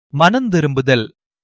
மனந்திரும்புதல்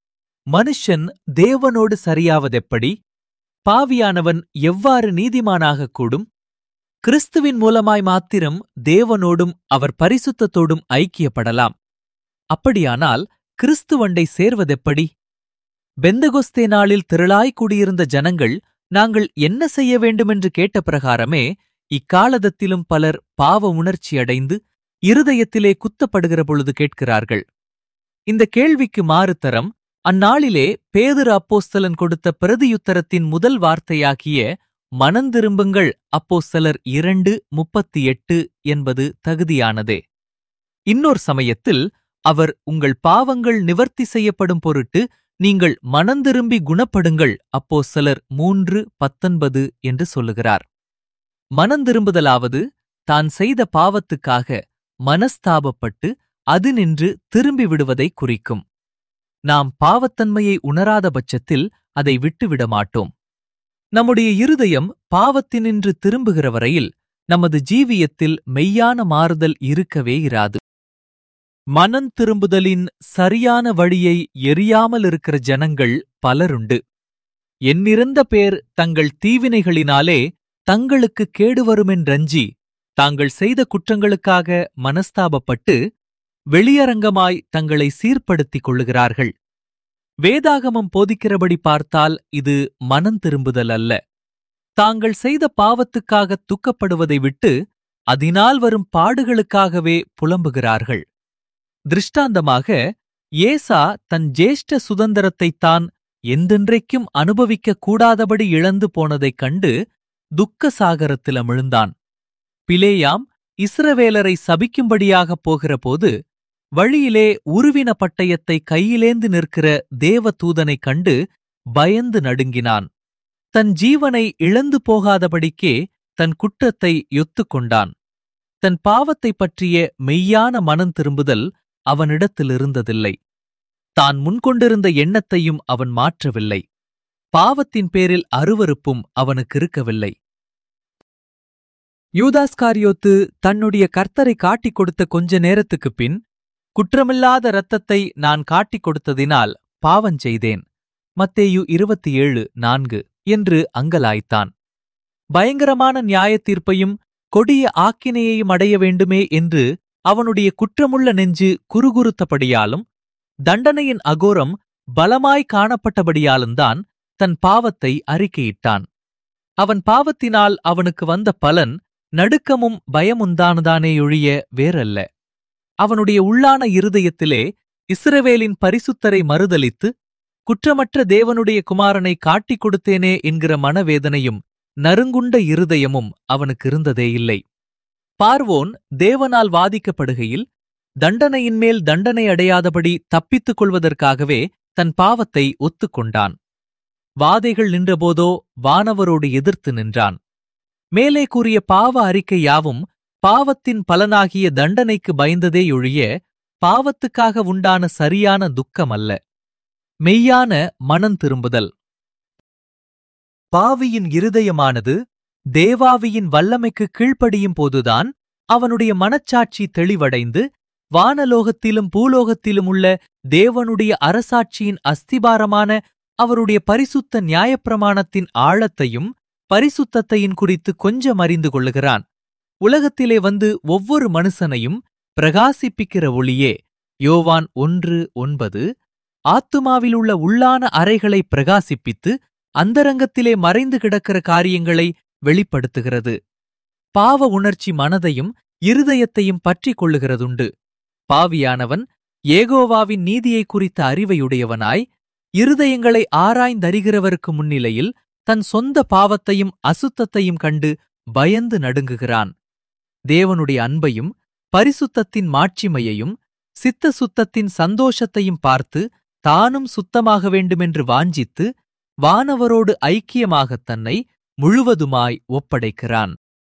மனுஷன் தேவனோடு சரியாவதெப்படி பாவியானவன் எவ்வாறு நீதிமானாகக் கூடும் கிறிஸ்துவின் மூலமாய் மாத்திரம் தேவனோடும் அவர் பரிசுத்தத்தோடும் ஐக்கியப்படலாம் அப்படியானால் கிறிஸ்துவண்டை சேர்வதெப்படி பெந்தகொஸ்தே நாளில் திரளாய் கூடியிருந்த ஜனங்கள் நாங்கள் என்ன செய்ய வேண்டுமென்று கேட்ட பிரகாரமே இக்காலதத்திலும் பலர் பாவ உணர்ச்சியடைந்து இருதயத்திலே குத்தப்படுகிற பொழுது கேட்கிறார்கள் இந்த கேள்விக்கு மாறுத்தரம் அந்நாளிலே பேதுரு அப்போஸ்தலன் கொடுத்த பிரதியுத்தரத்தின் முதல் வார்த்தையாகிய மனந்திரும்புங்கள் அப்போஸ்தலர் இரண்டு முப்பத்தி எட்டு என்பது தகுதியானதே இன்னொர் சமயத்தில் அவர் உங்கள் பாவங்கள் நிவர்த்தி செய்யப்படும் பொருட்டு நீங்கள் மனந்திரும்பி குணப்படுங்கள் அப்போஸ்தலர் மூன்று பத்தொன்பது என்று சொல்லுகிறார் மனந்திரும்புதலாவது தான் செய்த பாவத்துக்காக மனஸ்தாபப்பட்டு அது நின்று திரும்பி விடுவதை குறிக்கும் நாம் பாவத்தன்மையை உணராத பட்சத்தில் அதை விட்டுவிட மாட்டோம் நம்முடைய இருதயம் பாவத்தினின்று திரும்புகிற வரையில் நமது ஜீவியத்தில் மெய்யான மாறுதல் இருக்கவே இராது மனம் திரும்புதலின் சரியான வழியை எரியாமல் இருக்கிற ஜனங்கள் பலருண்டு எண்ணிறந்த பேர் தங்கள் தீவினைகளினாலே தங்களுக்கு கேடு வருமென்றஞ்சி தாங்கள் செய்த குற்றங்களுக்காக மனஸ்தாபப்பட்டு வெளியரங்கமாய் தங்களை சீர்படுத்திக் கொள்ளுகிறார்கள் வேதாகமம் போதிக்கிறபடி பார்த்தால் இது மனம் திரும்புதல் அல்ல தாங்கள் செய்த பாவத்துக்காக துக்கப்படுவதை விட்டு அதனால் வரும் பாடுகளுக்காகவே புலம்புகிறார்கள் திருஷ்டாந்தமாக ஏசா தன் ஜேஷ்ட சுதந்திரத்தைத் தான் எந்தென்றைக்கும் அனுபவிக்க கூடாதபடி இழந்து போனதைக் கண்டு துக்க சாகரத்தில் அமிழ்ந்தான் பிலேயாம் இஸ்ரவேலரை சபிக்கும்படியாகப் போகிறபோது வழியிலே உருவின பட்டயத்தை கையிலேந்து நிற்கிற தேவ தூதனைக் கண்டு பயந்து நடுங்கினான் தன் ஜீவனை இழந்து போகாதபடிக்கே தன் குற்றத்தை ஒத்துக்கொண்டான் தன் பாவத்தைப் பற்றிய மெய்யான மனம் திரும்புதல் அவனிடத்தில் இருந்ததில்லை தான் முன்கொண்டிருந்த எண்ணத்தையும் அவன் மாற்றவில்லை பாவத்தின் பேரில் அருவருப்பும் அவனுக்கு இருக்கவில்லை யூதாஸ்காரியோத்து தன்னுடைய கர்த்தரை காட்டிக் கொடுத்த கொஞ்ச நேரத்துக்குப் பின் குற்றமில்லாத இரத்தத்தை நான் காட்டிக் கொடுத்ததினால் பாவம் செய்தேன் மத்தேயு இருபத்தி ஏழு நான்கு என்று அங்கலாய்த்தான் பயங்கரமான நியாயத் தீர்ப்பையும் கொடிய ஆக்கினையையும் அடைய வேண்டுமே என்று அவனுடைய குற்றமுள்ள நெஞ்சு குறுகுறுத்தபடியாலும் தண்டனையின் அகோரம் பலமாய் காணப்பட்டபடியாலும்தான் தன் பாவத்தை அறிக்கையிட்டான் அவன் பாவத்தினால் அவனுக்கு வந்த பலன் நடுக்கமும் பயமுந்தானதானேயொழிய வேறல்ல அவனுடைய உள்ளான இருதயத்திலே இஸ்ரவேலின் பரிசுத்தரை மறுதலித்து குற்றமற்ற தேவனுடைய குமாரனை காட்டிக் கொடுத்தேனே என்கிற மனவேதனையும் நறுங்குண்ட இருதயமும் அவனுக்கு இருந்ததே இல்லை பார்வோன் தேவனால் வாதிக்கப்படுகையில் தண்டனையின் மேல் தண்டனை அடையாதபடி தப்பித்துக் கொள்வதற்காகவே தன் பாவத்தை ஒத்துக்கொண்டான் வாதைகள் நின்றபோதோ வானவரோடு எதிர்த்து நின்றான் மேலே கூறிய பாவ அறிக்கை யாவும் பாவத்தின் பலனாகிய தண்டனைக்கு பயந்ததேயொழிய பாவத்துக்காக உண்டான சரியான துக்கம் அல்ல மெய்யான மனம் திரும்புதல் பாவியின் இருதயமானது தேவாவியின் வல்லமைக்கு கீழ்ப்படியும் போதுதான் அவனுடைய மனச்சாட்சி தெளிவடைந்து வானலோகத்திலும் பூலோகத்திலும் உள்ள தேவனுடைய அரசாட்சியின் அஸ்திபாரமான அவருடைய பரிசுத்த நியாயப்பிரமாணத்தின் ஆழத்தையும் பரிசுத்தத்தையும் குறித்து கொஞ்சம் அறிந்து கொள்ளுகிறான் உலகத்திலே வந்து ஒவ்வொரு மனுஷனையும் பிரகாசிப்பிக்கிற ஒளியே யோவான் ஒன்று ஒன்பது ஆத்துமாவிலுள்ள உள்ளான அறைகளை பிரகாசிப்பித்து அந்தரங்கத்திலே மறைந்து கிடக்கிற காரியங்களை வெளிப்படுத்துகிறது பாவ உணர்ச்சி மனதையும் இருதயத்தையும் பற்றிக் கொள்ளுகிறதுண்டு பாவியானவன் ஏகோவாவின் நீதியை குறித்த அறிவையுடையவனாய் இருதயங்களை ஆராய்ந்தறிகிறவருக்கு முன்னிலையில் தன் சொந்த பாவத்தையும் அசுத்தத்தையும் கண்டு பயந்து நடுங்குகிறான் தேவனுடைய அன்பையும் பரிசுத்தத்தின் மாட்சிமையையும் சித்த சுத்தத்தின் சந்தோஷத்தையும் பார்த்து தானும் சுத்தமாக வேண்டுமென்று வாஞ்சித்து வானவரோடு ஐக்கியமாகத் தன்னை முழுவதுமாய் ஒப்படைக்கிறான்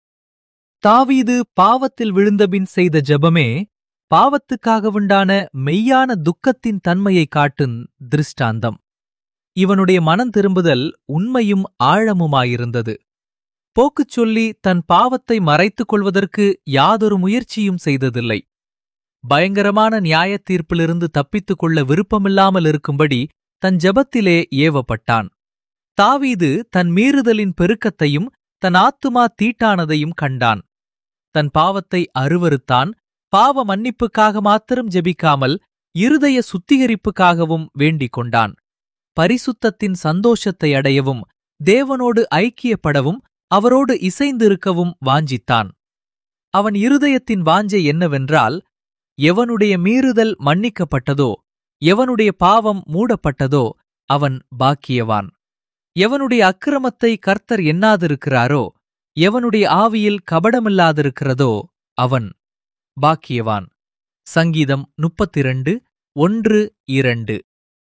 தாவீது பாவத்தில் விழுந்தபின் செய்த ஜெபமே பாவத்துக்காகவுண்டான மெய்யான துக்கத்தின் தன்மையை காட்டும் திருஷ்டாந்தம் இவனுடைய மனம் திரும்புதல் உண்மையும் ஆழமுமாயிருந்தது போக்குச் சொல்லி தன் பாவத்தை மறைத்துக் கொள்வதற்கு யாதொரு முயற்சியும் செய்ததில்லை பயங்கரமான நியாயத் தீர்ப்பிலிருந்து தப்பித்துக் கொள்ள விருப்பமில்லாமல் இருக்கும்படி தன் ஜெபத்திலே ஏவப்பட்டான் தாவீது தன் மீறுதலின் பெருக்கத்தையும் தன் ஆத்துமா தீட்டானதையும் கண்டான் தன் பாவத்தை அருவருத்தான் பாவ மன்னிப்புக்காக மாத்திரம் ஜெபிக்காமல் இருதய சுத்திகரிப்புக்காகவும் வேண்டிக் கொண்டான் பரிசுத்தத்தின் சந்தோஷத்தை அடையவும் தேவனோடு ஐக்கியப்படவும் அவரோடு இசைந்திருக்கவும் வாஞ்சித்தான் அவன் இருதயத்தின் வாஞ்சை என்னவென்றால் எவனுடைய மீறுதல் மன்னிக்கப்பட்டதோ எவனுடைய பாவம் மூடப்பட்டதோ அவன் பாக்கியவான் எவனுடைய அக்கிரமத்தை கர்த்தர் எண்ணாதிருக்கிறாரோ எவனுடைய ஆவியில் கபடமில்லாதிருக்கிறதோ அவன் பாக்கியவான் சங்கீதம் முப்பத்திரண்டு ஒன்று இரண்டு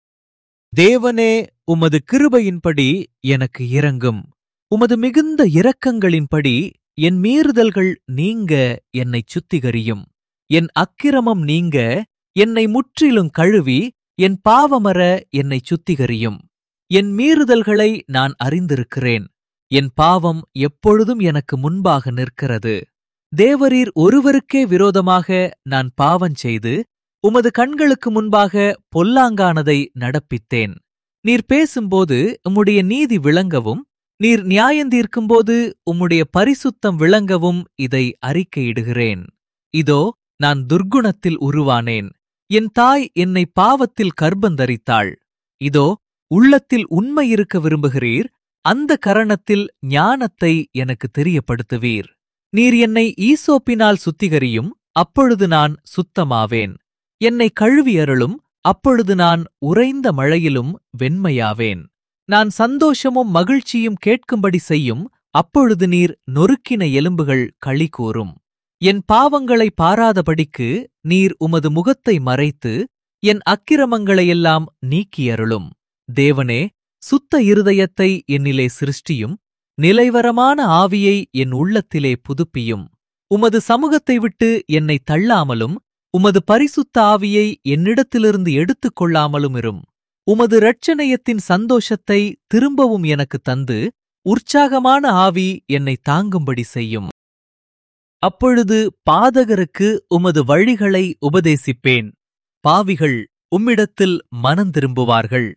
தேவனே உமது கிருபையின்படி எனக்கு இரங்கும் உமது மிகுந்த இரக்கங்களின்படி என் மீறுதல்கள் நீங்க என்னைச் சுத்திகரியும் என் அக்கிரமம் நீங்க என்னை முற்றிலும் கழுவி என் பாவமர என்னைச் சுத்திகரியும் என் மீறுதல்களை நான் அறிந்திருக்கிறேன் என் பாவம் எப்பொழுதும் எனக்கு முன்பாக நிற்கிறது தேவரீர் ஒருவருக்கே விரோதமாக நான் பாவம் செய்து உமது கண்களுக்கு முன்பாக பொல்லாங்கானதை நடப்பித்தேன் நீர் பேசும்போது உம்முடைய நீதி விளங்கவும் நீர் நியாயந்தீர்க்கும்போது உம்முடைய பரிசுத்தம் விளங்கவும் இதை அறிக்கையிடுகிறேன் இதோ நான் துர்க்குணத்தில் உருவானேன் என் தாய் என்னை பாவத்தில் கர்ப்பந்தரித்தாள் இதோ உள்ளத்தில் உண்மை இருக்க விரும்புகிறீர் அந்த கரணத்தில் ஞானத்தை எனக்கு தெரியப்படுத்துவீர் நீர் என்னை ஈசோப்பினால் சுத்திகரியும் அப்பொழுது நான் சுத்தமாவேன் என்னை கழுவி அருளும் அப்பொழுது நான் உறைந்த மழையிலும் வெண்மையாவேன் நான் சந்தோஷமும் மகிழ்ச்சியும் கேட்கும்படி செய்யும் அப்பொழுது நீர் நொறுக்கின எலும்புகள் களி கூறும் என் பாவங்களை பாராதபடிக்கு நீர் உமது முகத்தை மறைத்து என் அக்கிரமங்களையெல்லாம் நீக்கியருளும் தேவனே சுத்த இருதயத்தை என்னிலே சிருஷ்டியும் நிலைவரமான ஆவியை என் உள்ளத்திலே புதுப்பியும் உமது சமூகத்தை விட்டு என்னை தள்ளாமலும் உமது பரிசுத்த ஆவியை என்னிடத்திலிருந்து எடுத்துக் கொள்ளாமலும் இரும் உமது இரட்சணையத்தின் சந்தோஷத்தை திரும்பவும் எனக்கு தந்து உற்சாகமான ஆவி என்னை தாங்கும்படி செய்யும் அப்பொழுது பாதகருக்கு உமது வழிகளை உபதேசிப்பேன் பாவிகள் உம்மிடத்தில் மனந்திரும்புவார்கள்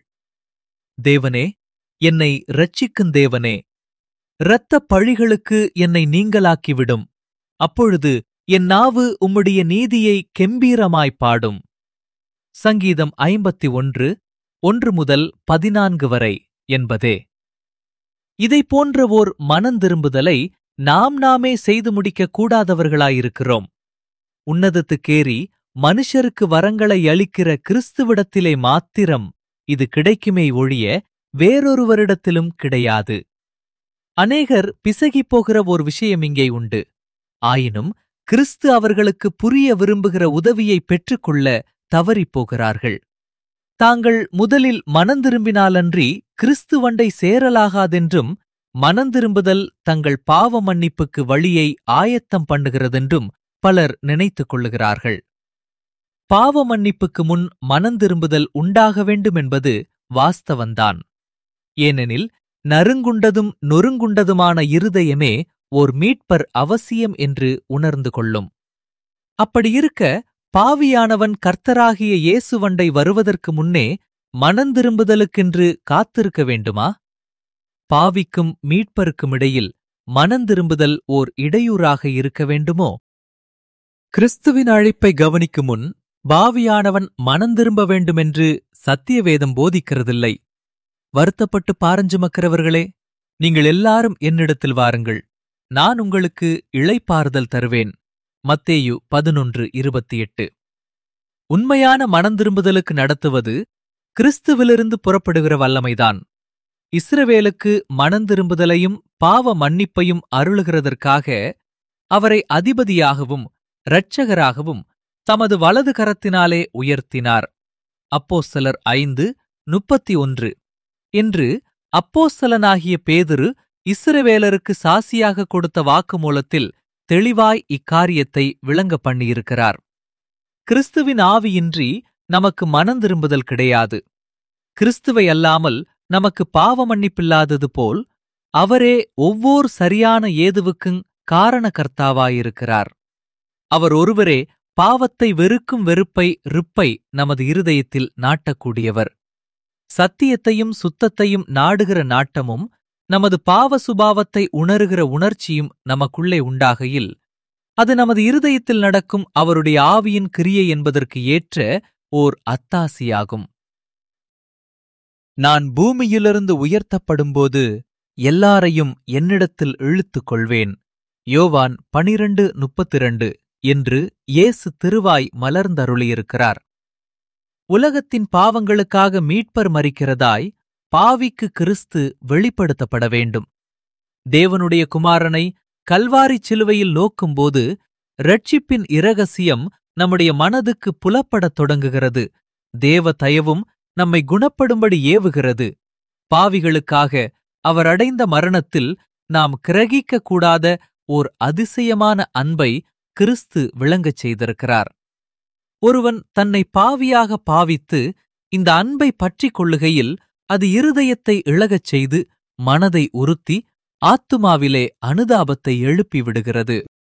தேவனே என்னை இரட்சிக்கும் தேவனே இரத்தப் பழிகளுக்கு என்னை நீங்களாக்கிவிடும் அப்பொழுது என் நாவு உம்முடைய நீதியை கெம்பீரமாய் பாடும் சங்கீதம் ஐம்பத்தி ஒன்று ஒன்று முதல் பதினான்கு வரை என்பதே இதைப் போன்ற ஓர் மனந்திரும்புதலை நாம் நாமே செய்து முடிக்கக் கூடாதவர்களாயிருக்கிறோம் உன்னதத்துக்கேறி மனுஷருக்கு வரங்களை அளிக்கிற கிறிஸ்துவிடத்திலே மாத்திரம் இது கிடைக்குமே ஒழிய வேறொருவரிடத்திலும் கிடையாது அநேகர் பிசகிப் போகிற ஓர் விஷயம் இங்கே உண்டு ஆயினும் கிறிஸ்து அவர்களுக்கு புரிய விரும்புகிற உதவியை பெற்றுக்கொள்ள தவறிப் போகிறார்கள் தாங்கள் முதலில் மனந்திரும்பினாலன்றி கிறிஸ்துவண்டை சேரலாகாதென்றும் மனந்திரும்புதல் தங்கள் பாவ மன்னிப்புக்கு வழியை ஆயத்தம் பண்ணுகிறதென்றும் பலர் நினைத்துக் கொள்ளுகிறார்கள் பாவ மன்னிப்புக்கு முன் மனந்திரும்புதல் உண்டாக வேண்டுமென்பது வாஸ்தவந்தான் ஏனெனில் நறுங்குண்டதும் நொறுங்குண்டதுமான இருதயமே ஓர் மீட்பர் அவசியம் என்று உணர்ந்து கொள்ளும் அப்படியிருக்க பாவியானவன் கர்த்தராகிய இயேசுவண்டை வருவதற்கு முன்னே மனந்திரும்புதலுக்கென்று காத்திருக்க வேண்டுமா பாவிக்கும் மீட்பருக்கும் இடையில் மனந்திரும்புதல் ஓர் இடையூறாக இருக்க வேண்டுமோ கிறிஸ்துவின் அழைப்பை கவனிக்கும் முன் பாவியானவன் மனந்திரும்ப வேண்டுமென்று சத்தியவேதம் போதிக்கிறதில்லை வருத்தப்பட்டு பாரஞ்சுமக்கிறவர்களே நீங்கள் எல்லாரும் என்னிடத்தில் வாருங்கள் நான் உங்களுக்கு இளைப்பாறுதல் தருவேன் மத்தேயு பதினொன்று இருபத்தி எட்டு உண்மையான மனந்திரும்புதலுக்கு நடத்துவது கிறிஸ்துவிலிருந்து புறப்படுகிற வல்லமைதான் இஸ்ரவேலுக்கு மனந்திரும்புதலையும் பாவ மன்னிப்பையும் அருளுகிறதற்காக அவரை அதிபதியாகவும் இரட்சகராகவும் தமது வலது கரத்தினாலே உயர்த்தினார் அப்போஸ்தலர் ஐந்து முப்பத்தி ஒன்று என்று அப்போஸ்தலனாகிய பேதுரு இஸ்ரவேலருக்கு சாசியாக கொடுத்த வாக்குமூலத்தில் தெளிவாய் இக்காரியத்தை விளங்க பண்ணியிருக்கிறார் கிறிஸ்துவின் ஆவியின்றி நமக்கு மனந்திரும்புதல் கிடையாது கிறிஸ்துவை அல்லாமல் நமக்கு பாவ மன்னிப்பில்லாதது போல் அவரே ஒவ்வொரு சரியான ஏதுவுக்குங் காரணகர்த்தாவாயிருக்கிறார் அவர் ஒருவரே பாவத்தை வெறுக்கும் வெறுப்பை ரிப்பை நமது இருதயத்தில் நாட்டக்கூடியவர் சத்தியத்தையும் சுத்தத்தையும் நாடுகிற நாட்டமும் நமது பாவ சுபாவத்தை உணருகிற உணர்ச்சியும் நமக்குள்ளே உண்டாகையில் அது நமது இருதயத்தில் நடக்கும் அவருடைய ஆவியின் கிரியை என்பதற்கு ஏற்ற ஓர் அத்தாசியாகும் நான் பூமியிலிருந்து உயர்த்தப்படும்போது எல்லாரையும் என்னிடத்தில் இழுத்துக் கொள்வேன் யோவான் பனிரண்டு முப்பத்திரண்டு என்று இயேசு திருவாய் மலர்ந்தருளியிருக்கிறார் உலகத்தின் பாவங்களுக்காக மீட்பர் மறிக்கிறதாய் பாவிக்கு கிறிஸ்து வெளிப்படுத்தப்பட வேண்டும் தேவனுடைய குமாரனை கல்வாரி சிலுவையில் நோக்கும்போது ரட்சிப்பின் இரகசியம் நம்முடைய மனதுக்கு புலப்படத் தொடங்குகிறது தேவ தயவும் நம்மை குணப்படும்படி ஏவுகிறது பாவிகளுக்காக அவர் அடைந்த மரணத்தில் நாம் கிரகிக்க கூடாத ஓர் அதிசயமான அன்பை கிறிஸ்து விளங்கச் செய்திருக்கிறார் ஒருவன் தன்னை பாவியாக பாவித்து இந்த அன்பை பற்றிக் கொள்ளுகையில் அது இருதயத்தை இழகச் செய்து மனதை உறுத்தி ஆத்துமாவிலே அனுதாபத்தை எழுப்பி விடுகிறது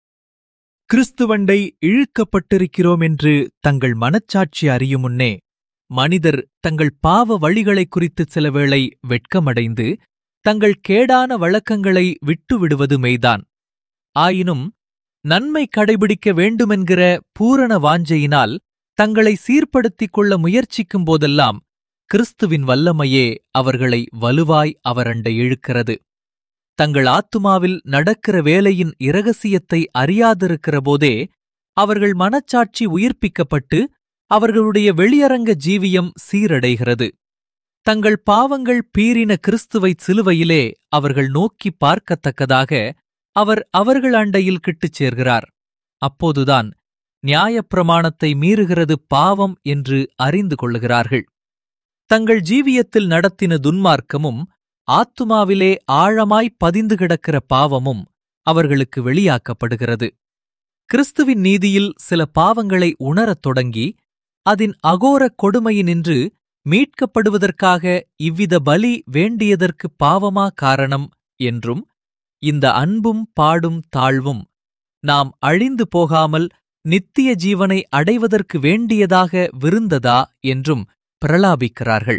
கிறிஸ்துவண்டை இழுக்கப்பட்டிருக்கிறோம் என்று தங்கள் மனச்சாட்சி அறியும் முன்னே மனிதர் தங்கள் பாவ வழிகளைக் குறித்து சில வேளை வெட்கமடைந்து தங்கள் கேடான வழக்கங்களை விட்டு விடுவது மெய்தான் ஆயினும் நன்மை கடைபிடிக்க வேண்டுமென்கிற பூரண வாஞ்சையினால் தங்களை சீர்படுத்திக் கொள்ள முயற்சிக்கும் போதெல்லாம் கிறிஸ்துவின் வல்லமையே அவர்களை வலுவாய் அவரண்டை இழுக்கிறது தங்கள் ஆத்துமாவில் நடக்கிற வேலையின் இரகசியத்தை அறியாதிருக்கிற போதே அவர்கள் மனச்சாட்சி உயிர்ப்பிக்கப்பட்டு அவர்களுடைய வெளியரங்க ஜீவியம் சீரடைகிறது தங்கள் பாவங்கள் பீறின கிறிஸ்துவைச் சிலுவையிலே அவர்கள் நோக்கி பார்க்கத்தக்கதாக அவர் அவர்கள் அண்டையில் கிட்டுச் சேர்கிறார் அப்போதுதான் நியாயப்பிரமாணத்தை மீறுகிறது பாவம் என்று அறிந்து கொள்ளுகிறார்கள் தங்கள் ஜீவியத்தில் நடத்தின துன்மார்க்கமும் ஆத்துமாவிலே ஆழமாய் பதிந்து கிடக்கிற பாவமும் அவர்களுக்கு வெளியாக்கப்படுகிறது கிறிஸ்துவின் நீதியில் சில பாவங்களை உணரத் தொடங்கி அதன் அகோரக் கொடுமையினின்று மீட்கப்படுவதற்காக இவ்வித பலி வேண்டியதற்கு பாவமா காரணம் என்றும் இந்த அன்பும் பாடும் தாழ்வும் நாம் அழிந்து போகாமல் நித்திய ஜீவனை அடைவதற்கு வேண்டியதாக விருந்ததா என்றும் பிரலாபிக்கிறார்கள்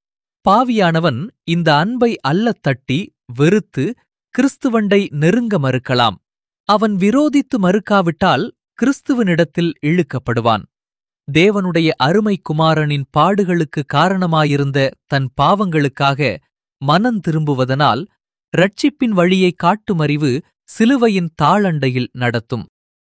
பாவியானவன் இந்த அன்பை அல்லத் தட்டி வெறுத்து கிறிஸ்துவண்டை நெருங்க மறுக்கலாம் அவன் விரோதித்து மறுக்காவிட்டால் கிறிஸ்துவனிடத்தில் இழுக்கப்படுவான் தேவனுடைய அருமை குமாரனின் பாடுகளுக்கு காரணமாயிருந்த தன் பாவங்களுக்காக மனம் திரும்புவதனால் ரட்சிப்பின் வழியை காட்டுமறிவு சிலுவையின் தாளண்டையில் நடத்தும்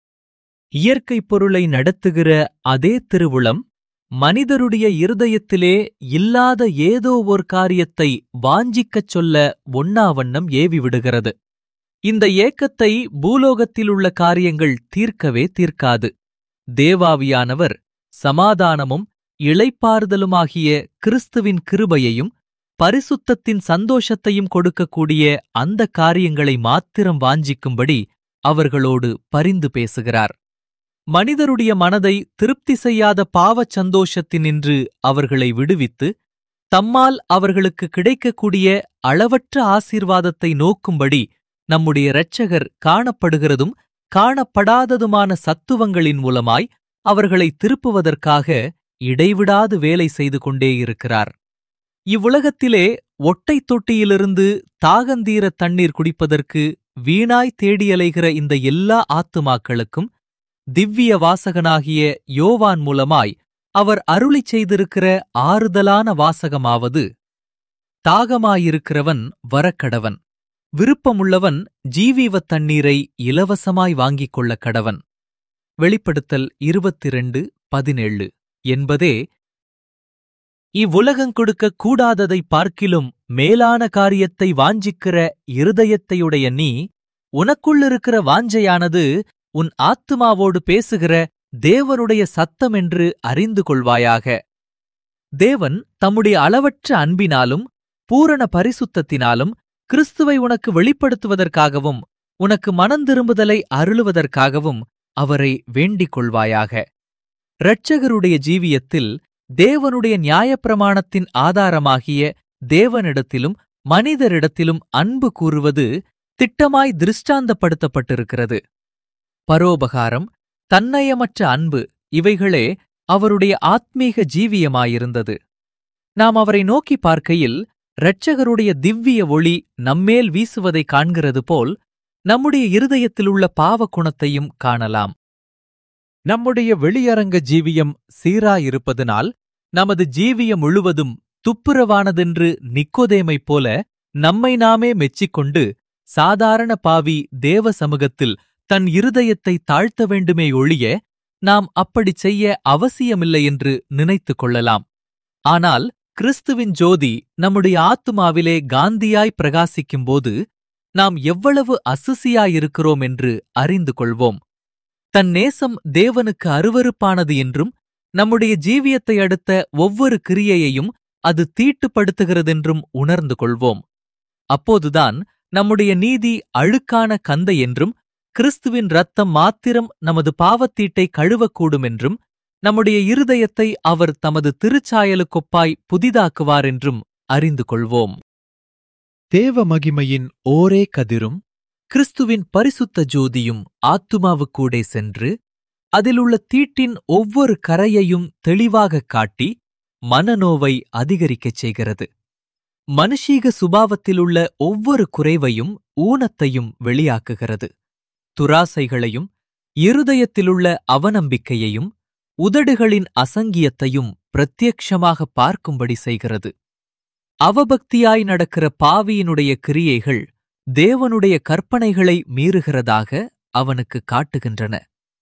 இயற்கைப் பொருளை நடத்துகிற அதே திருவுளம் மனிதருடைய இருதயத்திலே இல்லாத ஏதோ ஓர் காரியத்தை வாஞ்சிக்கச் சொல்ல ஒண்ணாவண்ணம் ஏவிவிடுகிறது இந்த ஏக்கத்தை பூலோகத்திலுள்ள காரியங்கள் தீர்க்கவே தீர்க்காது தேவாவியானவர் சமாதானமும் இளைப்பாறுதலுமாகிய கிறிஸ்துவின் கிருபையையும் பரிசுத்தத்தின் சந்தோஷத்தையும் கொடுக்கக்கூடிய அந்த காரியங்களை மாத்திரம் வாஞ்சிக்கும்படி அவர்களோடு பரிந்து பேசுகிறார் மனிதருடைய மனதை திருப்தி செய்யாத பாவச் சந்தோஷத்தினின்று அவர்களை விடுவித்து தம்மால் அவர்களுக்கு கிடைக்கக்கூடிய அளவற்ற ஆசீர்வாதத்தை நோக்கும்படி நம்முடைய இரட்சகர் காணப்படுகிறதும் காணப்படாததுமான சத்துவங்களின் மூலமாய் அவர்களை திருப்புவதற்காக இடைவிடாது வேலை செய்து கொண்டே இருக்கிறார் இவ்வுலகத்திலே ஒட்டைத் தொட்டியிலிருந்து தாகந்தீர தண்ணீர் குடிப்பதற்கு வீணாய் தேடியலைகிற இந்த எல்லா ஆத்துமாக்களுக்கும் திவ்ய வாசகனாகிய யோவான் மூலமாய் அவர் அருளிச் செய்திருக்கிற ஆறுதலான வாசகமாவது தாகமாயிருக்கிறவன் வரக்கடவன் விருப்பமுள்ளவன் ஜீவீவத் தண்ணீரை இலவசமாய் வாங்கிக் கொள்ள கடவன் வெளிப்படுத்தல் இருபத்திரண்டு பதினேழு என்பதே இவ்வுலகங் கொடுக்க கூடாததை பார்க்கிலும் மேலான காரியத்தை வாஞ்சிக்கிற இருதயத்தையுடைய நீ உனக்குள்ளிருக்கிற வாஞ்சையானது உன் ஆத்துமாவோடு பேசுகிற தேவனுடைய சத்தம் என்று அறிந்து கொள்வாயாக தேவன் தம்முடைய அளவற்ற அன்பினாலும் பூரண பரிசுத்தத்தினாலும் கிறிஸ்துவை உனக்கு வெளிப்படுத்துவதற்காகவும் உனக்கு மனந்திரும்புதலை அருளுவதற்காகவும் அவரை வேண்டிக் கொள்வாயாக இரட்சகருடைய ஜீவியத்தில் தேவனுடைய நியாயப்பிரமாணத்தின் ஆதாரமாகிய தேவனிடத்திலும் மனிதரிடத்திலும் அன்பு கூறுவது திட்டமாய் திருஷ்டாந்தப்படுத்தப்பட்டிருக்கிறது பரோபகாரம் தன்னயமற்ற அன்பு இவைகளே அவருடைய ஆத்மீக ஜீவியமாயிருந்தது நாம் அவரை நோக்கி பார்க்கையில் இரட்சகருடைய திவ்ய ஒளி நம்மேல் வீசுவதை காண்கிறது போல் நம்முடைய இருதயத்திலுள்ள பாவ குணத்தையும் காணலாம் நம்முடைய வெளியரங்க ஜீவியம் சீராயிருப்பதனால் நமது ஜீவியம் முழுவதும் துப்புரவானதென்று நிக்கோதேமைப் போல நம்மை நாமே மெச்சிக்கொண்டு சாதாரண பாவி தேவ சமூகத்தில் தன் இருதயத்தை தாழ்த்த வேண்டுமே ஒழிய நாம் அப்படிச் செய்ய அவசியமில்லை என்று நினைத்துக் கொள்ளலாம் ஆனால் கிறிஸ்துவின் ஜோதி நம்முடைய ஆத்துமாவிலே காந்தியாய் பிரகாசிக்கும்போது நாம் எவ்வளவு அசுசியாயிருக்கிறோம் என்று அறிந்து கொள்வோம் தன் நேசம் தேவனுக்கு அருவருப்பானது என்றும் நம்முடைய ஜீவியத்தை அடுத்த ஒவ்வொரு கிரியையையும் அது தீட்டுப்படுத்துகிறதென்றும் உணர்ந்து கொள்வோம் அப்போதுதான் நம்முடைய நீதி அழுக்கான கந்தை என்றும் கிறிஸ்துவின் ரத்தம் மாத்திரம் நமது பாவத்தீட்டை கழுவக்கூடும் என்றும் நம்முடைய இருதயத்தை அவர் தமது திருச்சாயலுக்கொப்பாய் புதிதாக்குவார் என்றும் அறிந்து கொள்வோம் தேவ மகிமையின் ஓரே கதிரும் கிறிஸ்துவின் பரிசுத்த ஜோதியும் ஆத்துமாவுக்கூடே சென்று அதிலுள்ள தீட்டின் ஒவ்வொரு கரையையும் தெளிவாகக் காட்டி மனநோவை அதிகரிக்கச் செய்கிறது மனுஷீக சுபாவத்திலுள்ள ஒவ்வொரு குறைவையும் ஊனத்தையும் வெளியாக்குகிறது துராசைகளையும் இருதயத்திலுள்ள அவநம்பிக்கையையும் உதடுகளின் அசங்கியத்தையும் பிரத்யக்ஷமாக பார்க்கும்படி செய்கிறது அவபக்தியாய் நடக்கிற பாவியினுடைய கிரியைகள் தேவனுடைய கற்பனைகளை மீறுகிறதாக அவனுக்கு காட்டுகின்றன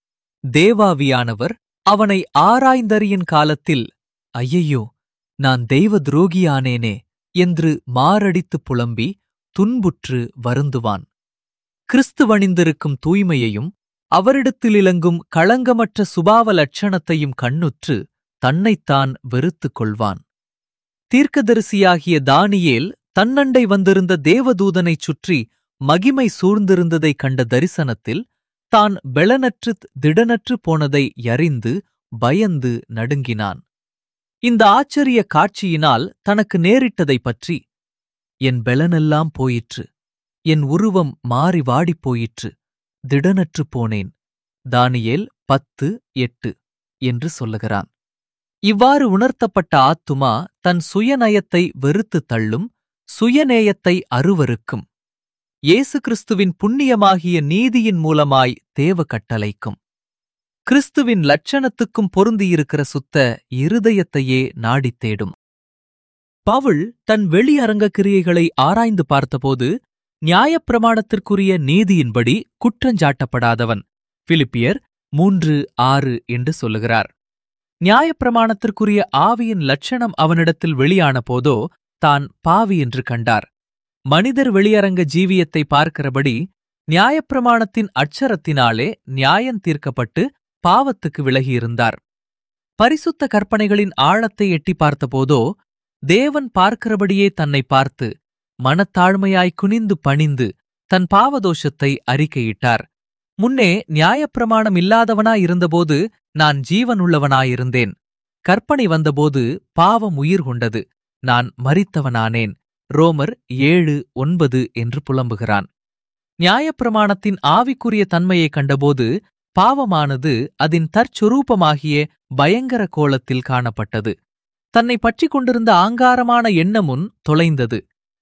தேவாவியானவர் அவனை ஆராய்ந்தறியின் காலத்தில் ஐயையோ நான் தெய்வ துரோகியானேனே என்று மாரடித்துப் புலம்பி துன்புற்று வருந்துவான் கிறிஸ்துவணிந்திருக்கும் தூய்மையையும் அவரிடத்தில் இலங்கும் களங்கமற்ற சுபாவ லட்சணத்தையும் கண்ணுற்று தன்னைத்தான் வெறுத்துக் கொள்வான் தீர்க்கதரிசியாகிய தானியேல் தன்னண்டை வந்திருந்த தேவதூதனைச் சுற்றி மகிமை சூழ்ந்திருந்ததைக் கண்ட தரிசனத்தில் தான் பெளனற்று திடனற்று போனதை யறிந்து பயந்து நடுங்கினான் இந்த ஆச்சரிய காட்சியினால் தனக்கு நேரிட்டதைப் பற்றி என் பெலனெல்லாம் போயிற்று என் உருவம் மாறி வாடிப் போயிற்று திடனற்று போனேன் தானியேல் பத்து எட்டு என்று சொல்லுகிறான் இவ்வாறு உணர்த்தப்பட்ட ஆத்துமா தன் சுயநயத்தை வெறுத்துத் தள்ளும் சுயநேயத்தை அருவருக்கும் இயேசு கிறிஸ்துவின் புண்ணியமாகிய நீதியின் மூலமாய் தேவ கட்டளைக்கும் கிறிஸ்துவின் லட்சணத்துக்கும் பொருந்தியிருக்கிற சுத்த இருதயத்தையே நாடித் தேடும் பவுல் தன் வெளியரங்க கிரியைகளை ஆராய்ந்து பார்த்தபோது நியாயப்பிரமாணத்திற்குரிய நீதியின்படி குற்றஞ்சாட்டப்படாதவன் பிலிப்பியர் மூன்று ஆறு என்று சொல்லுகிறார் நியாயப்பிரமாணத்திற்குரிய ஆவியின் லட்சணம் அவனிடத்தில் வெளியான போதோ தான் பாவி என்று கண்டார் மனிதர் வெளியரங்க ஜீவியத்தை பார்க்கிறபடி நியாயப்பிரமாணத்தின் அட்சரத்தினாலே நியாயம் தீர்க்கப்பட்டு பாவத்துக்கு விலகியிருந்தார் பரிசுத்த கற்பனைகளின் ஆழத்தை எட்டி பார்த்தபோதோ தேவன் பார்க்கிறபடியே தன்னை பார்த்து மனத்தாழ்மையாய் குனிந்து பணிந்து தன் பாவதோஷத்தை அறிக்கையிட்டார் முன்னே நியாயப்பிரமாணம் இல்லாதவனாயிருந்தபோது நான் ஜீவனுள்ளவனாயிருந்தேன் கற்பனை வந்தபோது பாவம் உயிர் கொண்டது நான் மரித்தவனானேன் ரோமர் ஏழு ஒன்பது என்று புலம்புகிறான் நியாயப்பிரமாணத்தின் ஆவிக்குரிய தன்மையைக் கண்டபோது பாவமானது அதன் தற்சுரூபமாகிய பயங்கர கோலத்தில் காணப்பட்டது தன்னை பற்றிக் கொண்டிருந்த ஆங்காரமான எண்ணமுன் தொலைந்தது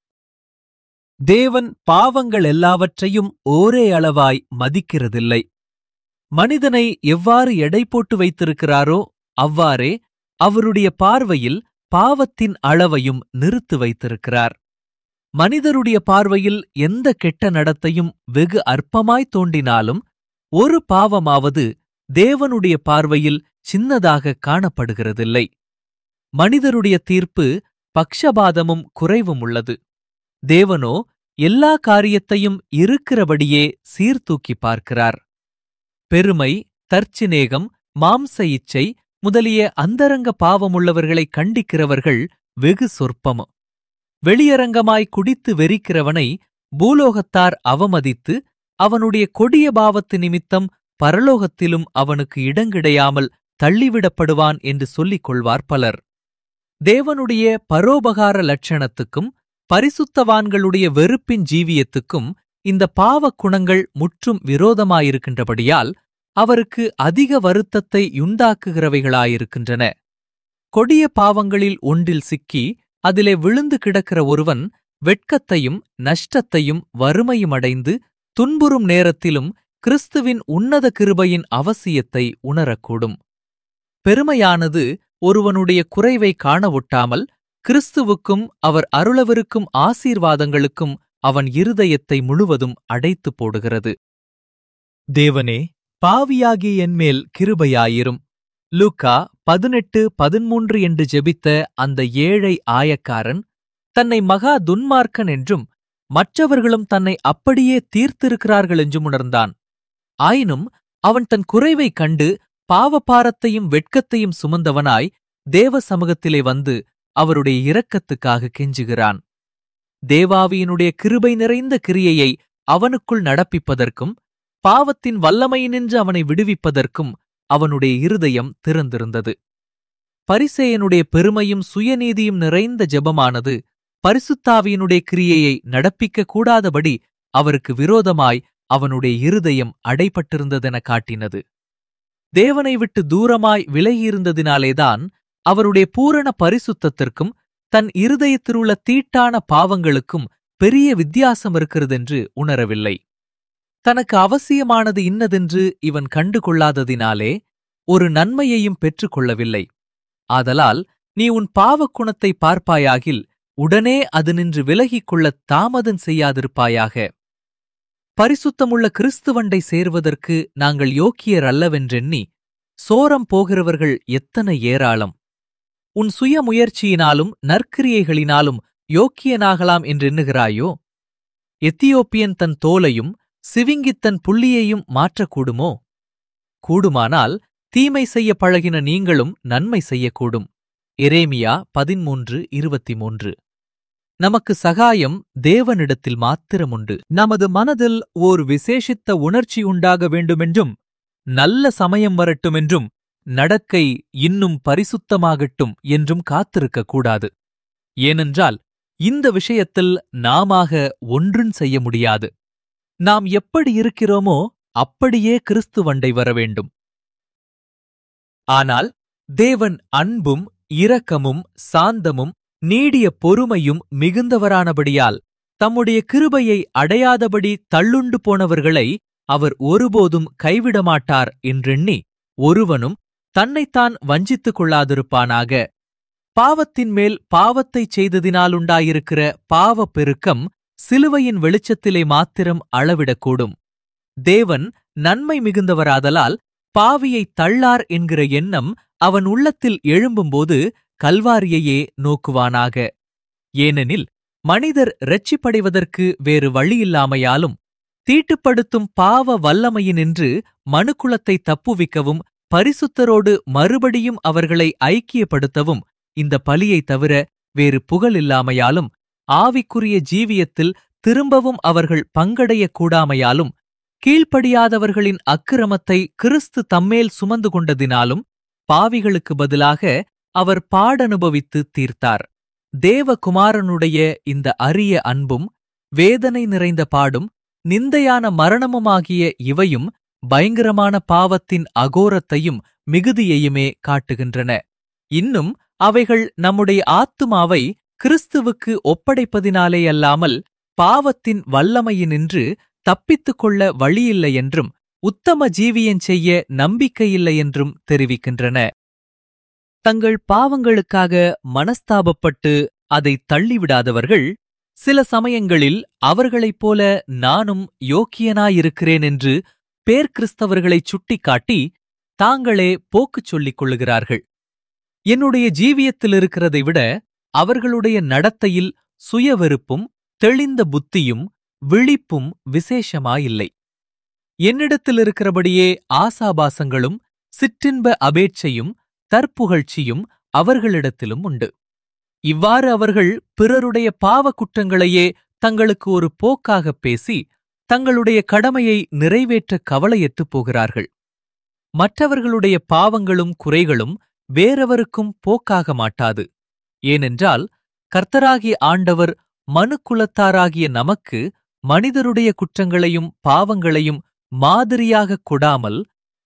தேவன் பாவங்கள் எல்லாவற்றையும் ஓரே அளவாய் மதிக்கிறதில்லை மனிதனை எவ்வாறு எடை போட்டு வைத்திருக்கிறாரோ அவ்வாறே அவருடைய பார்வையில் பாவத்தின் அளவையும் நிறுத்து வைத்திருக்கிறார் மனிதருடைய பார்வையில் எந்த கெட்ட நடத்தையும் வெகு அற்பமாய் தோன்றினாலும் ஒரு பாவமாவது தேவனுடைய பார்வையில் சின்னதாக காணப்படுகிறதில்லை மனிதருடைய தீர்ப்பு பக்ஷபாதமும் குறைவும் உள்ளது தேவனோ எல்லா காரியத்தையும் இருக்கிறபடியே சீர்தூக்கி பார்க்கிறார் பெருமை தற்சிநேகம் மாம்ச இச்சை முதலிய அந்தரங்க பாவமுள்ளவர்களை கண்டிக்கிறவர்கள் வெகு சொற்பம் வெளியரங்கமாய் குடித்து வெறிக்கிறவனை பூலோகத்தார் அவமதித்து அவனுடைய கொடிய பாவத்து நிமித்தம் பரலோகத்திலும் அவனுக்கு இடங்கிடையாமல் தள்ளிவிடப்படுவான் என்று சொல்லிக் கொள்வார் பலர் தேவனுடைய பரோபகார லட்சணத்துக்கும் பரிசுத்தவான்களுடைய வெறுப்பின் ஜீவியத்துக்கும் இந்த பாவக் குணங்கள் முற்றும் விரோதமாயிருக்கின்றபடியால் அவருக்கு அதிக வருத்தத்தை யுண்டாக்குகிறவைகளாயிருக்கின்றன கொடிய பாவங்களில் ஒன்றில் சிக்கி அதிலே விழுந்து கிடக்கிற ஒருவன் வெட்கத்தையும் நஷ்டத்தையும் வறுமையுமடைந்து துன்புறும் நேரத்திலும் கிறிஸ்துவின் உன்னத கிருபையின் அவசியத்தை உணரக்கூடும் பெருமையானது ஒருவனுடைய குறைவை காணவொட்டாமல் கிறிஸ்துவுக்கும் அவர் அருளவிருக்கும் ஆசீர்வாதங்களுக்கும் அவன் இருதயத்தை முழுவதும் அடைத்துப் போடுகிறது தேவனே பாவியாகிய என்மேல் கிருபையாயிரும் லூக்கா பதினெட்டு பதிமூன்று என்று ஜெபித்த அந்த ஏழை ஆயக்காரன் தன்னை மகா துன்மார்க்கன் என்றும் மற்றவர்களும் தன்னை அப்படியே தீர்த்திருக்கிறார்கள் என்றும் உணர்ந்தான் ஆயினும் அவன் தன் குறைவைக் கண்டு பாவபாரத்தையும் வெட்கத்தையும் சுமந்தவனாய் தேவ சமூகத்திலே வந்து அவருடைய இரக்கத்துக்காக கெஞ்சுகிறான் தேவாவியினுடைய கிருபை நிறைந்த கிரியையை அவனுக்குள் நடப்பிப்பதற்கும் பாவத்தின் வல்லமையினின்று அவனை விடுவிப்பதற்கும் அவனுடைய இருதயம் திறந்திருந்தது பரிசேயனுடைய பெருமையும் சுயநீதியும் நிறைந்த ஜெபமானது பரிசுத்தாவியினுடைய கிரியையை நடப்பிக்க கூடாதபடி அவருக்கு விரோதமாய் அவனுடைய இருதயம் அடைபட்டிருந்ததென காட்டினது தேவனை விட்டு தூரமாய் விலகியிருந்ததினாலேதான் அவருடைய பூரண பரிசுத்தத்திற்கும் தன் இருதயத்திலுள்ள தீட்டான பாவங்களுக்கும் பெரிய வித்தியாசம் இருக்கிறதென்று உணரவில்லை தனக்கு அவசியமானது இன்னதென்று இவன் கண்டு கொள்ளாததினாலே ஒரு நன்மையையும் பெற்றுக் கொள்ளவில்லை ஆதலால் நீ உன் பாவக்குணத்தை பார்ப்பாயாகில் உடனே அது நின்று விலகிக் கொள்ளத் தாமதம் செய்யாதிருப்பாயாக பரிசுத்தமுள்ள கிறிஸ்துவண்டை சேர்வதற்கு நாங்கள் யோக்கியர் அல்லவென்றெண்ணி சோரம் போகிறவர்கள் எத்தனை ஏராளம் உன் சுய முயற்சியினாலும் நற்கிரியைகளினாலும் யோக்கியனாகலாம் என்றெண்ணுகிறாயோ எத்தியோப்பியன் தன் தோலையும் சிவிங்கித் தன் புள்ளியையும் மாற்றக்கூடுமோ கூடுமானால் தீமை செய்ய பழகின நீங்களும் நன்மை செய்யக்கூடும் எரேமியா பதிமூன்று இருபத்தி மூன்று நமக்கு சகாயம் தேவனிடத்தில் மாத்திரமுண்டு நமது மனதில் ஓர் விசேஷித்த உணர்ச்சி உண்டாக வேண்டுமென்றும் நல்ல சமயம் வரட்டுமென்றும் நடக்கை இன்னும் பரிசுத்தமாகட்டும் என்றும் காத்திருக்கக் கூடாது ஏனென்றால் இந்த விஷயத்தில் நாமாக ஒன்றும் செய்ய முடியாது நாம் எப்படி இருக்கிறோமோ அப்படியே கிறிஸ்துவண்டை வர வேண்டும் ஆனால் தேவன் அன்பும் இரக்கமும் சாந்தமும் நீடிய பொறுமையும் மிகுந்தவரானபடியால் தம்முடைய கிருபையை அடையாதபடி தள்ளுண்டு போனவர்களை அவர் ஒருபோதும் கைவிடமாட்டார் என்றெண்ணி ஒருவனும் தன்னைத்தான் வஞ்சித்துக் கொள்ளாதிருப்பானாக பாவத்தின் மேல் பாவத்தைச் செய்ததினாலுண்டாயிருக்கிற பாவப் பெருக்கம் சிலுவையின் வெளிச்சத்திலே மாத்திரம் அளவிடக்கூடும் தேவன் நன்மை மிகுந்தவராதலால் பாவியை தள்ளார் என்கிற எண்ணம் அவன் உள்ளத்தில் எழும்பும்போது கல்வாரியையே நோக்குவானாக ஏனெனில் மனிதர் இரட்சிப்படைவதற்கு வேறு வழியில்லாமையாலும் தீட்டுப்படுத்தும் பாவ வல்லமையினின்று மனுக்குலத்தை தப்புவிக்கவும் பரிசுத்தரோடு மறுபடியும் அவர்களை ஐக்கியப்படுத்தவும் இந்த பலியைத் தவிர வேறு புகழில்லாமையாலும் ஆவிக்குரிய ஜீவியத்தில் திரும்பவும் அவர்கள் பங்கடையக் கூடாமையாலும் கீழ்ப்படியாதவர்களின் அக்கிரமத்தை கிறிஸ்து தம்மேல் சுமந்து கொண்டதினாலும் பாவிகளுக்கு பதிலாக அவர் பாடனுபவித்து தீர்த்தார் தேவகுமாரனுடைய இந்த அரிய அன்பும் வேதனை நிறைந்த பாடும் நிந்தையான மரணமுமாகிய இவையும் பயங்கரமான பாவத்தின் அகோரத்தையும் மிகுதியையுமே காட்டுகின்றன இன்னும் அவைகள் நம்முடைய ஆத்துமாவை கிறிஸ்துவுக்கு ஒப்படைப்பதினாலே அல்லாமல் பாவத்தின் வல்லமையினின்று தப்பித்துக் கொள்ள வழியில்லை என்றும் உத்தம ஜீவியன் செய்ய நம்பிக்கையில்லை என்றும் தெரிவிக்கின்றன தங்கள் பாவங்களுக்காக மனஸ்தாபப்பட்டு அதை தள்ளிவிடாதவர்கள் சில சமயங்களில் அவர்களைப் போல நானும் யோக்கியனாயிருக்கிறேன் என்று பேர்கிறிஸ்தவர்களைச் சுட்டிக்காட்டி தாங்களே போக்குச் சொல்லிக் கொள்ளுகிறார்கள் என்னுடைய ஜீவியத்தில் இருக்கிறதை விட அவர்களுடைய நடத்தையில் சுயவெறுப்பும் தெளிந்த புத்தியும் விழிப்பும் விசேஷமாயில்லை என்னிடத்தில் இருக்கிறபடியே ஆசாபாசங்களும் சிற்றின்ப அபேட்சையும் தற்புகழ்ச்சியும் அவர்களிடத்திலும் உண்டு இவ்வாறு அவர்கள் பிறருடைய பாவ குற்றங்களையே தங்களுக்கு ஒரு போக்காகப் பேசி தங்களுடைய கடமையை நிறைவேற்ற கவலையற்றுப் போகிறார்கள் மற்றவர்களுடைய பாவங்களும் குறைகளும் வேறெவருக்கும் போக்காக மாட்டாது ஏனென்றால் கர்த்தராகிய ஆண்டவர் மனுக்குலத்தாராகிய நமக்கு மனிதருடைய குற்றங்களையும் பாவங்களையும் மாதிரியாகக் கொடாமல்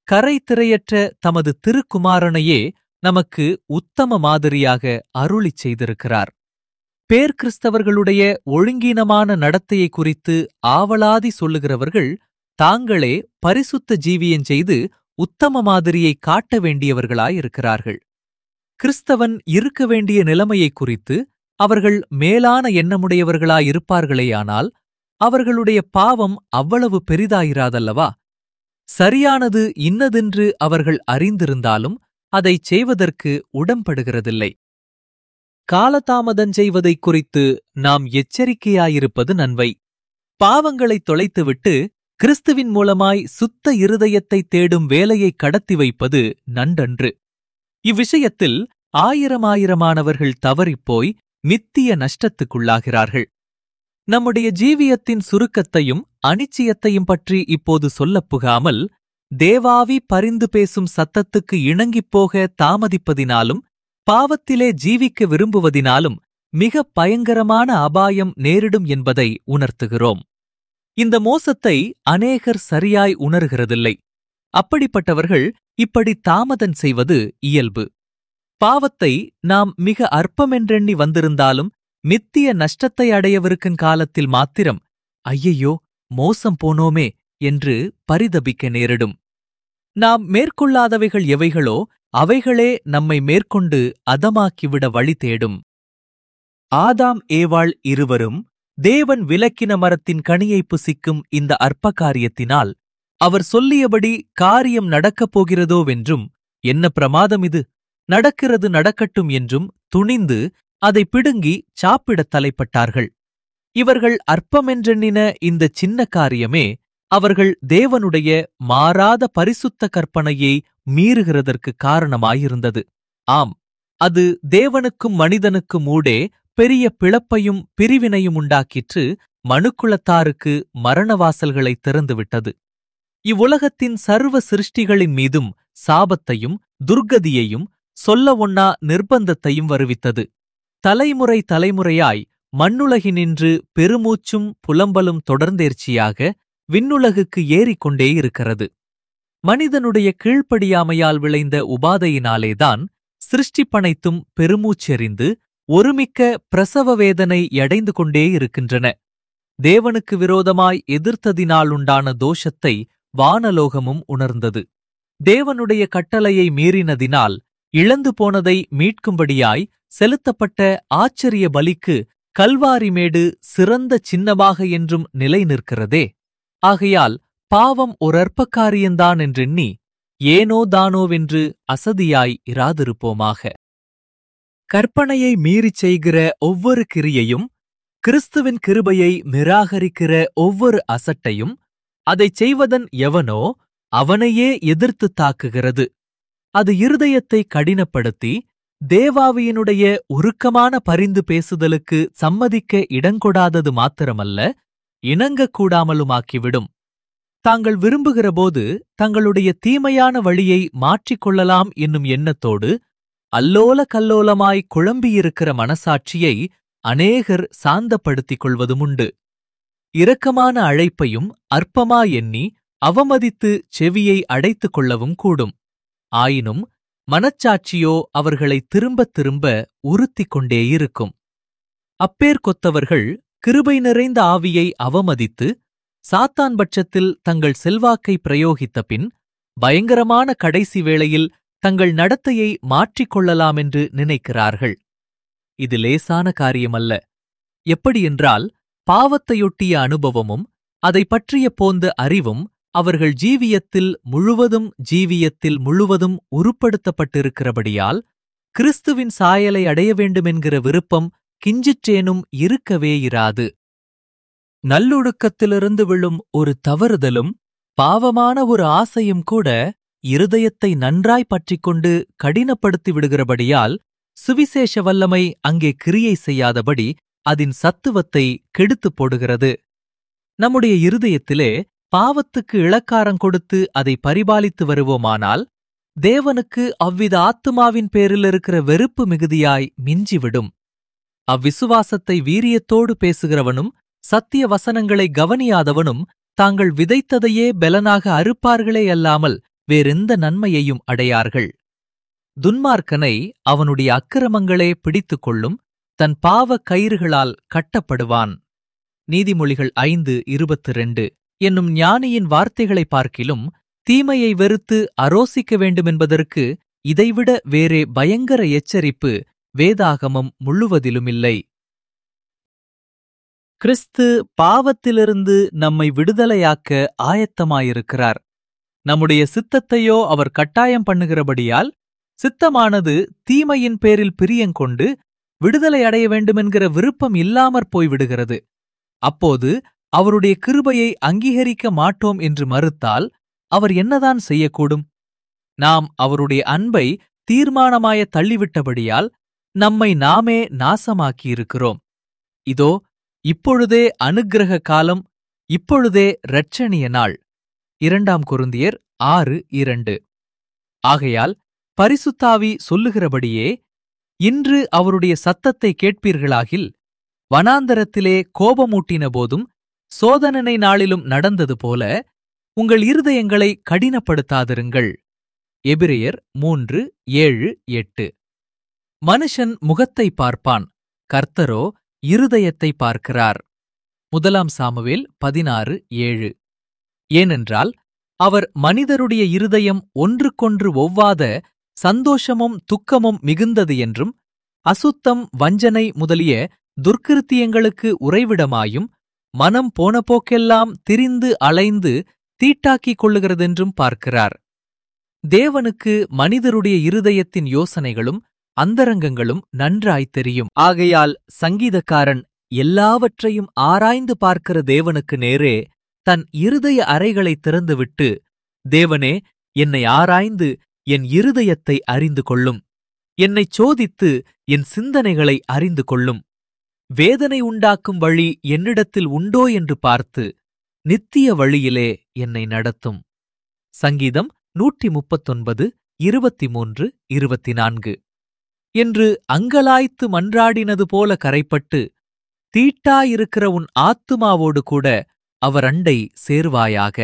கரை திரையற்ற தமது திருக்குமாரனையே நமக்கு உத்தம மாதிரியாக அருளிச் செய்திருக்கிறார் பேர்கிறிஸ்தவர்களுடைய ஒழுங்கீனமான நடத்தையை குறித்து ஆவலாதி சொல்லுகிறவர்கள் தாங்களே பரிசுத்த ஜீவியம் செய்து உத்தம மாதிரியை காட்ட வேண்டியவர்களாயிருக்கிறார்கள் கிறிஸ்தவன் இருக்க வேண்டிய நிலைமையை குறித்து அவர்கள் மேலான எண்ணமுடையவர்களாயிருப்பார்களேயானால் அவர்களுடைய பாவம் அவ்வளவு பெரிதாயிராதல்லவா சரியானது இன்னதென்று அவர்கள் அறிந்திருந்தாலும் அதைச் செய்வதற்கு உடம்படுகிறதில்லை காலதாமதம் செய்வதைக் குறித்து நாம் எச்சரிக்கையாயிருப்பது நன்மை பாவங்களைத் தொலைத்துவிட்டு கிறிஸ்துவின் மூலமாய் சுத்த இருதயத்தை தேடும் வேலையை கடத்தி வைப்பது நன்றன்று இவ்விஷயத்தில் ஆயிரமாயிரமானவர்கள் தவறிப்போய் நித்திய நஷ்டத்துக்குள்ளாகிறார்கள் நம்முடைய ஜீவியத்தின் சுருக்கத்தையும் அனிச்சயத்தையும் பற்றி இப்போது சொல்லப் புகாமல் தேவாவி பரிந்து பேசும் சத்தத்துக்கு இணங்கிப் போக தாமதிப்பதினாலும் பாவத்திலே ஜீவிக்க விரும்புவதினாலும் மிக பயங்கரமான அபாயம் நேரிடும் என்பதை உணர்த்துகிறோம் இந்த மோசத்தை அநேகர் சரியாய் உணர்கிறதில்லை அப்படிப்பட்டவர்கள் இப்படி தாமதம் செய்வது இயல்பு பாவத்தை நாம் மிக அற்பமென்றெண்ணி வந்திருந்தாலும் நித்திய நஷ்டத்தை அடையவிருக்கும் காலத்தில் மாத்திரம் ஐயையோ மோசம் போனோமே என்று பரிதபிக்க நேரிடும் நாம் மேற்கொள்ளாதவைகள் எவைகளோ அவைகளே நம்மை மேற்கொண்டு அதமாக்கிவிட வழி தேடும் ஆதாம் ஏவாள் இருவரும் தேவன் விலக்கின மரத்தின் கனியை புசிக்கும் இந்த அற்ப காரியத்தினால் அவர் சொல்லியபடி காரியம் நடக்கப் போகிறதோவென்றும் என்ன பிரமாதம் இது நடக்கிறது நடக்கட்டும் என்றும் துணிந்து அதை பிடுங்கி சாப்பிடத் தலைப்பட்டார்கள் இவர்கள் அற்பமென்றெண்ணின இந்த சின்ன காரியமே அவர்கள் தேவனுடைய மாறாத பரிசுத்த கற்பனையை மீறுகிறதற்கு காரணமாயிருந்தது ஆம் அது தேவனுக்கும் மனிதனுக்கும் ஊடே பெரிய பிளப்பையும் பிரிவினையும் உண்டாக்கிற்று மனுக்குலத்தாருக்கு மரணவாசல்களை திறந்துவிட்டது இவ்வுலகத்தின் சர்வ சிருஷ்டிகளின் மீதும் சாபத்தையும் துர்கதியையும் சொல்ல ஒண்ணா நிர்பந்தத்தையும் வருவித்தது தலைமுறை தலைமுறையாய் மண்ணுலகினின்று பெருமூச்சும் புலம்பலும் தொடர்ந்தேர்ச்சியாக விண்ணுலகுக்கு ஏறிக்கொண்டே இருக்கிறது மனிதனுடைய கீழ்ப்படியாமையால் விளைந்த உபாதையினாலேதான் சிருஷ்டிப்பனைத்தும் பெருமூச்செறிந்து ஒருமிக்க பிரசவ வேதனை எடைந்து கொண்டே இருக்கின்றன தேவனுக்கு விரோதமாய் எதிர்த்ததினாலுண்டான தோஷத்தை வானலோகமும் உணர்ந்தது தேவனுடைய கட்டளையை மீறினதினால் இழந்து போனதை மீட்கும்படியாய் செலுத்தப்பட்ட ஆச்சரிய பலிக்கு கல்வாரிமேடு சிறந்த சின்னமாக என்றும் நிலை நிற்கிறதே ஆகையால் பாவம் ஒரு அற்பக்காரியந்தான் என்றெண்ணி ஏனோ தானோவென்று அசதியாய் இராதிருப்போமாக கற்பனையை மீறிச் செய்கிற ஒவ்வொரு கிரியையும் கிறிஸ்துவின் கிருபையை நிராகரிக்கிற ஒவ்வொரு அசட்டையும் அதைச் செய்வதன் எவனோ அவனையே எதிர்த்துத் தாக்குகிறது அது இருதயத்தை கடினப்படுத்தி தேவாவியினுடைய உருக்கமான பரிந்து பேசுதலுக்கு சம்மதிக்க இடங்கொடாதது மாத்திரமல்ல இணங்கக்கூடாமலுமாக்கிவிடும் தாங்கள் விரும்புகிறபோது தங்களுடைய தீமையான வழியை மாற்றிக்கொள்ளலாம் என்னும் எண்ணத்தோடு அல்லோல கல்லோலமாய் குழம்பியிருக்கிற மனசாட்சியை அநேகர் சாந்தப்படுத்திக் கொள்வதுமுண்டு இரக்கமான அழைப்பையும் அற்பமா எண்ணி அவமதித்து செவியை அடைத்துக் கொள்ளவும் கூடும் ஆயினும் மனச்சாட்சியோ அவர்களை திரும்பத் திரும்ப உறுத்திக் கொண்டே இருக்கும் அப்பேர் கொத்தவர்கள் கிருபை நிறைந்த ஆவியை அவமதித்து சாத்தான் பட்சத்தில் தங்கள் செல்வாக்கை பிரயோகித்த பின் பயங்கரமான கடைசி வேளையில் தங்கள் நடத்தையை மாற்றிக்கொள்ளலாமென்று நினைக்கிறார்கள் இது லேசான காரியமல்ல எப்படியென்றால் பாவத்தையொட்டிய அனுபவமும் அதை பற்றிய போந்த அறிவும் அவர்கள் ஜீவியத்தில் முழுவதும் ஜீவியத்தில் முழுவதும் உருப்படுத்தப்பட்டிருக்கிறபடியால் கிறிஸ்துவின் சாயலை அடைய வேண்டுமென்கிற விருப்பம் கிஞ்சிற்றேனும் இருக்கவே இராது நல்லொழுக்கத்திலிருந்து விழும் ஒரு தவறுதலும் பாவமான ஒரு ஆசையும் கூட இருதயத்தை நன்றாய் பற்றிக்கொண்டு கடினப்படுத்தி விடுகிறபடியால் சுவிசேஷ வல்லமை அங்கே கிரியை செய்யாதபடி அதன் சத்துவத்தை கெடுத்துப் போடுகிறது நம்முடைய இருதயத்திலே பாவத்துக்கு இளக்காரம் கொடுத்து அதை பரிபாலித்து வருவோமானால் தேவனுக்கு அவ்வித ஆத்துமாவின் பேரில் இருக்கிற வெறுப்பு மிகுதியாய் மிஞ்சிவிடும் அவ்விசுவாசத்தை வீரியத்தோடு பேசுகிறவனும் சத்திய வசனங்களை கவனியாதவனும் தாங்கள் விதைத்ததையே பெலனாக அறுப்பார்களே அல்லாமல் வேறெந்த நன்மையையும் அடையார்கள் துன்மார்க்கனை அவனுடைய அக்கிரமங்களே பிடித்துக் கொள்ளும் தன் பாவ கயிறுகளால் கட்டப்படுவான் நீதிமொழிகள் ஐந்து இருபத்து ரெண்டு என்னும் ஞானியின் வார்த்தைகளை பார்க்கிலும் தீமையை வெறுத்து அரோசிக்க வேண்டுமென்பதற்கு இதைவிட வேறே பயங்கர எச்சரிப்பு வேதாகமம் முழுவதிலுமில்லை கிறிஸ்து பாவத்திலிருந்து நம்மை விடுதலையாக்க ஆயத்தமாயிருக்கிறார் நம்முடைய சித்தத்தையோ அவர் கட்டாயம் பண்ணுகிறபடியால் சித்தமானது தீமையின் பேரில் பிரியங்கொண்டு விடுதலை அடைய வேண்டுமென்கிற விருப்பம் இல்லாமற் போய்விடுகிறது அப்போது அவருடைய கிருபையை அங்கீகரிக்க மாட்டோம் என்று மறுத்தால் அவர் என்னதான் செய்யக்கூடும் நாம் அவருடைய அன்பை தீர்மானமாய தள்ளிவிட்டபடியால் நம்மை நாமே நாசமாக்கியிருக்கிறோம் இதோ இப்பொழுதே அனுக்கிரக காலம் இப்பொழுதே இரட்சணிய நாள் இரண்டாம் குருந்தியர் ஆறு இரண்டு ஆகையால் பரிசுத்தாவி சொல்லுகிறபடியே இன்று அவருடைய சத்தத்தை கேட்பீர்களாகில் வனாந்தரத்திலே கோபமூட்டின போதும் சோதனனை நாளிலும் நடந்தது போல உங்கள் இருதயங்களை கடினப்படுத்தாதிருங்கள் எபிரெயர் மூன்று ஏழு எட்டு மனுஷன் முகத்தை பார்ப்பான் கர்த்தரோ இருதயத்தை பார்க்கிறார் முதலாம் சாமுவேல் பதினாறு ஏழு ஏனென்றால் அவர் மனிதருடைய இருதயம் ஒன்றுக்கொன்று ஒவ்வாத சந்தோஷமும் துக்கமும் மிகுந்தது என்றும் அசுத்தம் வஞ்சனை முதலிய துர்க்கிருத்தியங்களுக்கு உறைவிடமாயும் மனம் போன போக்கெல்லாம் திரிந்து அலைந்து தீட்டாக்கிக் கொள்ளுகிறதென்றும் பார்க்கிறார் தேவனுக்கு மனிதருடைய இருதயத்தின் யோசனைகளும் அந்தரங்கங்களும் நன்றாய்த் தெரியும் ஆகையால் சங்கீதக்காரன் எல்லாவற்றையும் ஆராய்ந்து பார்க்கிற தேவனுக்கு நேரே தன் இருதய அறைகளை திறந்துவிட்டு தேவனே என்னை ஆராய்ந்து என் இருதயத்தை அறிந்து கொள்ளும் என்னைச் சோதித்து என் சிந்தனைகளை அறிந்து கொள்ளும் வேதனை உண்டாக்கும் வழி என்னிடத்தில் உண்டோ என்று பார்த்து நித்திய வழியிலே என்னை நடத்தும் சங்கீதம் நூற்றி முப்பத்தொன்பது இருபத்தி மூன்று இருபத்தி நான்கு என்று அங்கலாய்த்து மன்றாடினது போல கரைப்பட்டு தீட்டாயிருக்கிற உன் ஆத்துமாவோடு கூட அவர் அண்டை சேர்வாயாக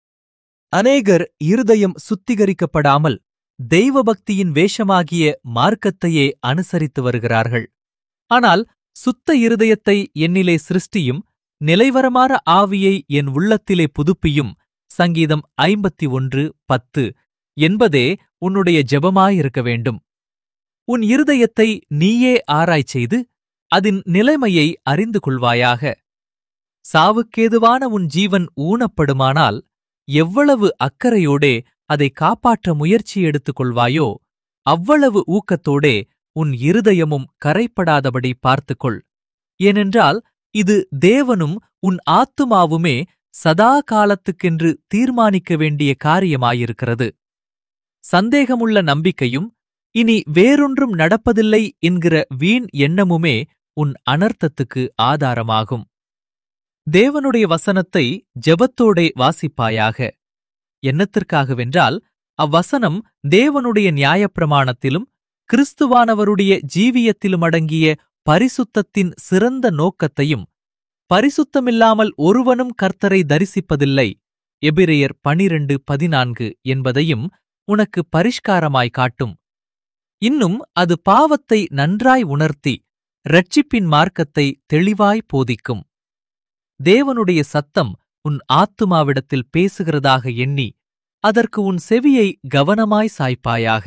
அநேகர் இருதயம் சுத்திகரிக்கப்படாமல் தெய்வபக்தியின் வேஷமாகிய மார்க்கத்தையே அனுசரித்து வருகிறார்கள் ஆனால் சுத்த இருதயத்தை என்னிலே சிருஷ்டியும் நிலைவரமாற ஆவியை என் உள்ளத்திலே புதுப்பியும் சங்கீதம் ஐம்பத்தி ஒன்று பத்து என்பதே உன்னுடைய ஜெபமாயிருக்க வேண்டும் உன் இருதயத்தை நீயே ஆராய்ச் செய்து அதன் நிலைமையை அறிந்து கொள்வாயாக சாவுக்கேதுவான உன் ஜீவன் ஊனப்படுமானால் எவ்வளவு அக்கறையோடே அதை காப்பாற்ற முயற்சி எடுத்துக் கொள்வாயோ அவ்வளவு ஊக்கத்தோடே உன் இருதயமும் கரைப்படாதபடி பார்த்துக்கொள் ஏனென்றால் இது தேவனும் உன் ஆத்துமாவுமே சதா காலத்துக்கென்று தீர்மானிக்க வேண்டிய காரியமாயிருக்கிறது சந்தேகமுள்ள நம்பிக்கையும் இனி வேறொன்றும் நடப்பதில்லை என்கிற வீண் எண்ணமுமே உன் அனர்த்தத்துக்கு ஆதாரமாகும் தேவனுடைய வசனத்தை ஜெபத்தோடே வாசிப்பாயாக என்னத்திற்காகவென்றால் அவ்வசனம் தேவனுடைய நியாயப்பிரமாணத்திலும் கிறிஸ்துவானவருடைய ஜீவியத்திலும் அடங்கிய பரிசுத்தத்தின் சிறந்த நோக்கத்தையும் பரிசுத்தமில்லாமல் ஒருவனும் கர்த்தரை தரிசிப்பதில்லை எபிரெயர் பனிரெண்டு பதினான்கு என்பதையும் உனக்கு பரிஷ்காரமாய் காட்டும் இன்னும் அது பாவத்தை நன்றாய் உணர்த்தி இரட்சிப்பின் மார்க்கத்தை தெளிவாய் போதிக்கும் தேவனுடைய சத்தம் உன் ஆத்துமாவிடத்தில் பேசுகிறதாக எண்ணி அதற்கு உன் செவியை கவனமாய் சாய்ப்பாயாக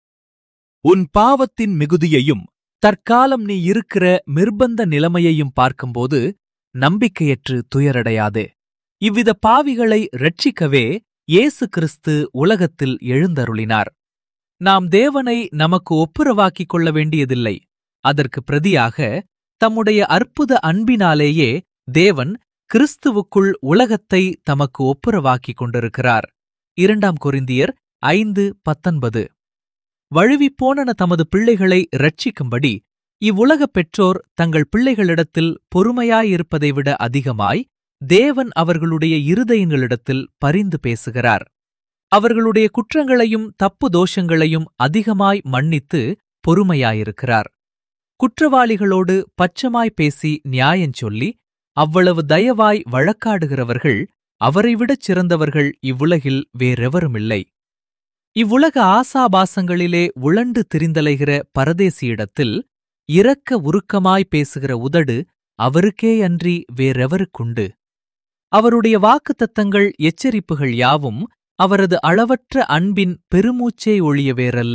உன் பாவத்தின் மிகுதியையும் தற்காலம் நீ இருக்கிற நிர்பந்த நிலைமையையும் பார்க்கும்போது நம்பிக்கையற்று துயரடையாதே இவ்வித பாவிகளை ரட்சிக்கவே இயேசு கிறிஸ்து உலகத்தில் எழுந்தருளினார் நாம் தேவனை நமக்கு ஒப்புரவாக்கிக் கொள்ள வேண்டியதில்லை அதற்கு பிரதியாக தம்முடைய அற்புத அன்பினாலேயே தேவன் கிறிஸ்துவுக்குள் உலகத்தை தமக்கு ஒப்புரவாக்கிக் கொண்டிருக்கிறார் இரண்டாம் கொரிந்தியர் ஐந்து பத்தொன்பது வழுவிப்போனன தமது பிள்ளைகளை ரட்சிக்கும்படி இவ்வுலகப் பெற்றோர் தங்கள் பிள்ளைகளிடத்தில் பொறுமையாயிருப்பதை விட அதிகமாய் தேவன் அவர்களுடைய இருதயங்களிடத்தில் பரிந்து பேசுகிறார் அவர்களுடைய குற்றங்களையும் தப்பு தோஷங்களையும் அதிகமாய் மன்னித்து பொறுமையாயிருக்கிறார் குற்றவாளிகளோடு பச்சமாய் பேசி நியாயஞ்சொல்லி அவ்வளவு தயவாய் வழக்காடுகிறவர்கள் அவரைவிடச் சிறந்தவர்கள் இவ்வுலகில் வேறெவருமில்லை இவ்வுலக ஆசாபாசங்களிலே உழண்டு திரிந்தலைகிற பரதேசியிடத்தில் இரக்க உருக்கமாய் பேசுகிற உதடு அவருக்கே அன்றி வேறெவருக்குண்டு அவருடைய வாக்குத்தத்தங்கள் எச்சரிப்புகள் யாவும் அவரது அளவற்ற அன்பின் பெருமூச்சே ஒழிய வேறல்ல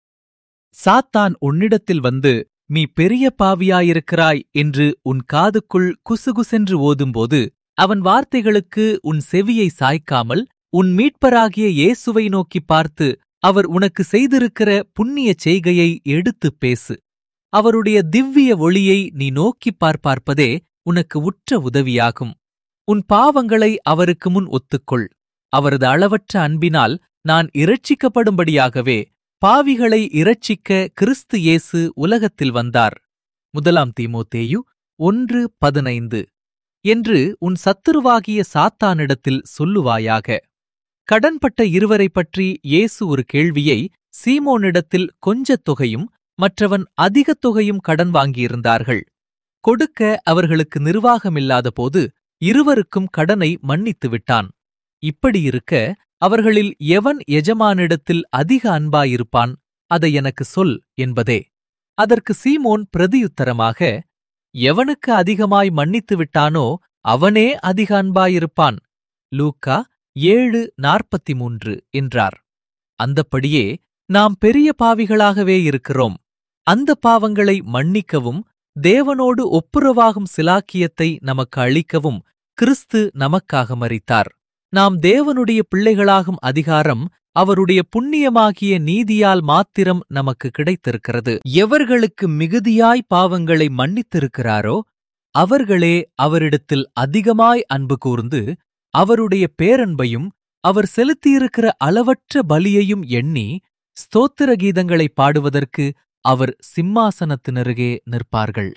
சாத்தான் உன்னிடத்தில் வந்து நீ பெரிய பாவியாயிருக்கிறாய் என்று உன் காதுக்குள் குசுகுசென்று ஓதும்போது அவன் வார்த்தைகளுக்கு உன் செவியை சாய்க்காமல் உன் மீட்பராகிய இயேசுவை நோக்கிப் பார்த்து அவர் உனக்கு செய்திருக்கிற புண்ணிய செய்கையை எடுத்துப் பேசு அவருடைய திவ்ய ஒளியை நீ நோக்கிப் பார்ப்பார்ப்பதே உனக்கு உற்ற உதவியாகும் உன் பாவங்களை அவருக்கு முன் ஒத்துக்கொள் அவரது அளவற்ற அன்பினால் நான் இரட்சிக்கப்படும்படியாகவே பாவிகளை இரட்சிக்க கிறிஸ்து இயேசு உலகத்தில் வந்தார் முதலாம் தீமோத்தேயு ஒன்று பதினைந்து என்று உன் சத்துருவாகிய சாத்தானிடத்தில் சொல்லுவாயாக கடன்பட்ட இருவரைப் பற்றி இயேசு ஒரு கேள்வியை சீமோனிடத்தில் கொஞ்சத் தொகையும் மற்றவன் அதிகத் தொகையும் கடன் வாங்கியிருந்தார்கள் கொடுக்க அவர்களுக்கு நிர்வாகமில்லாத போது இருவருக்கும் கடனை மன்னித்து விட்டான் இப்படியிருக்க அவர்களில் எவன் எஜமானிடத்தில் அதிக அன்பாயிருப்பான் அதை எனக்கு சொல் என்பதே அதற்கு சீமோன் பிரதியுத்தரமாக எவனுக்கு அதிகமாய் மன்னித்து விட்டானோ அவனே அதிக அன்பாயிருப்பான் லூக்கா ஏழு நாற்பத்தி மூன்று என்றார் அந்தப்படியே நாம் பெரிய பாவிகளாகவே இருக்கிறோம் அந்த பாவங்களை மன்னிக்கவும் தேவனோடு ஒப்புரவாகும் சிலாக்கியத்தை நமக்கு அளிக்கவும் கிறிஸ்து நமக்காக மரித்தார் நாம் தேவனுடைய பிள்ளைகளாகும் அதிகாரம் அவருடைய புண்ணியமாகிய நீதியால் மாத்திரம் நமக்கு கிடைத்திருக்கிறது எவர்களுக்கு மிகுதியாய் பாவங்களை மன்னித்திருக்கிறாரோ அவர்களே அவரிடத்தில் அதிகமாய் அன்பு கூர்ந்து அவருடைய பேரன்பையும் அவர் செலுத்தியிருக்கிற அளவற்ற பலியையும் எண்ணி ஸ்தோத்திர கீதங்களை பாடுவதற்கு அவர் சிம்மாசனத்தினருகே நிற்பார்கள்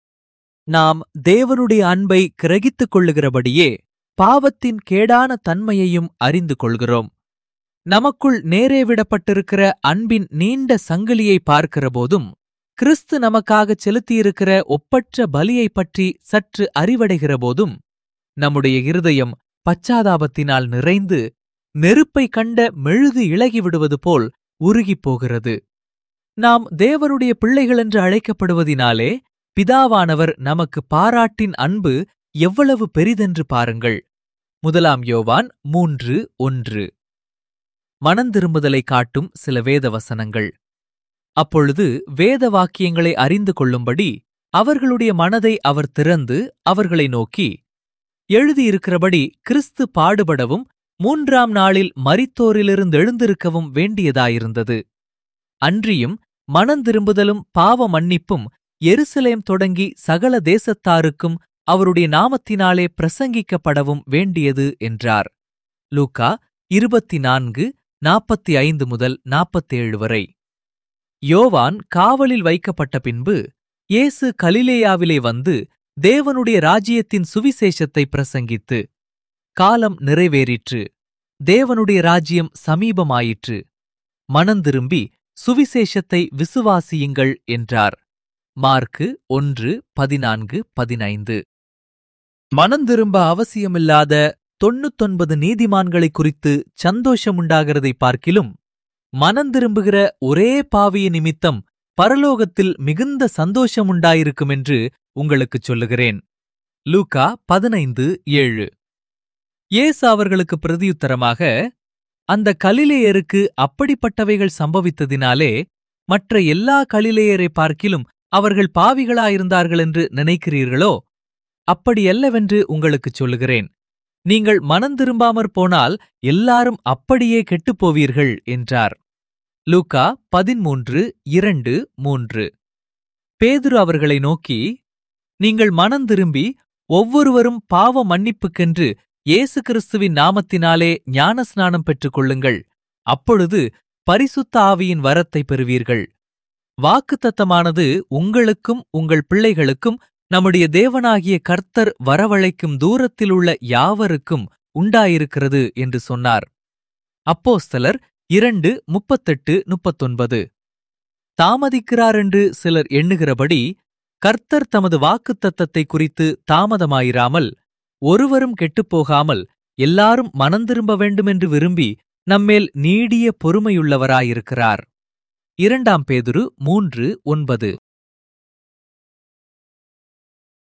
நாம் தேவனுடைய அன்பை கிரகித்துக் கொள்ளுகிறபடியே பாவத்தின் கேடான தன்மையையும் அறிந்து கொள்கிறோம் நமக்குள் நேரே விடப்பட்டிருக்கிற அன்பின் நீண்ட சங்கிலியை பார்க்கிறபோதும் கிறிஸ்து நமக்காகச் செலுத்தியிருக்கிற ஒப்பற்ற பலியைப் பற்றி சற்று அறிவடைகிற போதும் நம்முடைய இருதயம் பச்சாதாபத்தினால் நிறைந்து நெருப்பை கண்ட மெழுகு இளகிவிடுவது போல் உருகிப் போகிறது நாம் தேவனுடைய பிள்ளைகள் என்று அழைக்கப்படுவதினாலே பிதாவானவர் நமக்கு பாராட்டின் அன்பு எவ்வளவு பெரிதென்று பாருங்கள் முதலாம் யோவான் மூன்று ஒன்று மனந்திரும்புதலை காட்டும் சில வேத வசனங்கள் அப்பொழுது வேத வாக்கியங்களை அறிந்து கொள்ளும்படி அவர்களுடைய மனதை அவர் திறந்து அவர்களை நோக்கி எழுதியிருக்கிறபடி கிறிஸ்து பாடுபடவும் மூன்றாம் நாளில் மரித்தோரிலிருந்து எழுந்திருக்கவும் வேண்டியதாயிருந்தது அன்றியும் மனந்திரும்புதலும் பாவ மன்னிப்பும் எருசலேம் தொடங்கி சகல தேசத்தாருக்கும் அவருடைய நாமத்தினாலே பிரசங்கிக்கப்படவும் வேண்டியது என்றார் லூக்கா இருபத்தி நான்கு நாற்பத்தி ஐந்து முதல் நாற்பத்தேழு வரை யோவான் காவலில் வைக்கப்பட்ட பின்பு இயேசு கலிலேயாவிலே வந்து தேவனுடைய ராஜ்யத்தின் சுவிசேஷத்தை பிரசங்கித்து காலம் நிறைவேறிற்று தேவனுடைய ராஜ்யம் சமீபமாயிற்று மனந்திரும்பி சுவிசேஷத்தை விசுவாசியுங்கள் என்றார் மார்க்கு ஒன்று பதினான்கு பதினைந்து மனந்திரும்ப அவசியமில்லாத தொண்ணூத்தொன்பது நீதிமான்களைக் குறித்து சந்தோஷமுண்டாகிறதை பார்க்கிலும் மனந்திரும்புகிற ஒரே பாவிய நிமித்தம் பரலோகத்தில் மிகுந்த சந்தோஷமுண்டாயிருக்கும் என்று உங்களுக்குச் சொல்லுகிறேன் லூக்கா பதினைந்து ஏழு இயேசு அவர்களுக்கு பிரதியுத்தரமாக அந்த கலிலேயருக்கு அப்படிப்பட்டவைகள் சம்பவித்ததினாலே மற்ற எல்லா கலிலேயரை பார்க்கிலும் அவர்கள் பாவிகளாயிருந்தார்கள் என்று நினைக்கிறீர்களோ அப்படியல்லவென்று உங்களுக்குச் சொல்லுகிறேன் நீங்கள் மனந்திரும்பாமற் போனால் எல்லாரும் அப்படியே கெட்டுப்போவீர்கள் என்றார் லூக்கா பதிமூன்று இரண்டு மூன்று பேதுரு அவர்களை நோக்கி நீங்கள் மனந்திரும்பி ஒவ்வொருவரும் பாவ மன்னிப்புக்கென்று இயேசு கிறிஸ்துவின் நாமத்தினாலே ஞானஸ்நானம் பெற்றுக் கொள்ளுங்கள் அப்பொழுது பரிசுத்த ஆவியின் வரத்தை பெறுவீர்கள் வாக்குத்தத்தமானது உங்களுக்கும் உங்கள் பிள்ளைகளுக்கும் நம்முடைய தேவனாகிய கர்த்தர் வரவழைக்கும் தூரத்தில் உள்ள யாவருக்கும் உண்டாயிருக்கிறது என்று சொன்னார் அப்போஸ்தலர் இரண்டு முப்பத்தெட்டு முப்பத்தொன்பது தாமதிக்கிறார் என்று சிலர் எண்ணுகிறபடி கர்த்தர் தமது வாக்குத்தத்தத்தை குறித்து தாமதமாயிராமல் ஒருவரும் கெட்டுப்போகாமல் எல்லாரும் மனந்திரும்ப வேண்டுமென்று விரும்பி நம்மேல் நீடிய பொறுமையுள்ளவராயிருக்கிறார் இரண்டாம் பேதுரு மூன்று ஒன்பது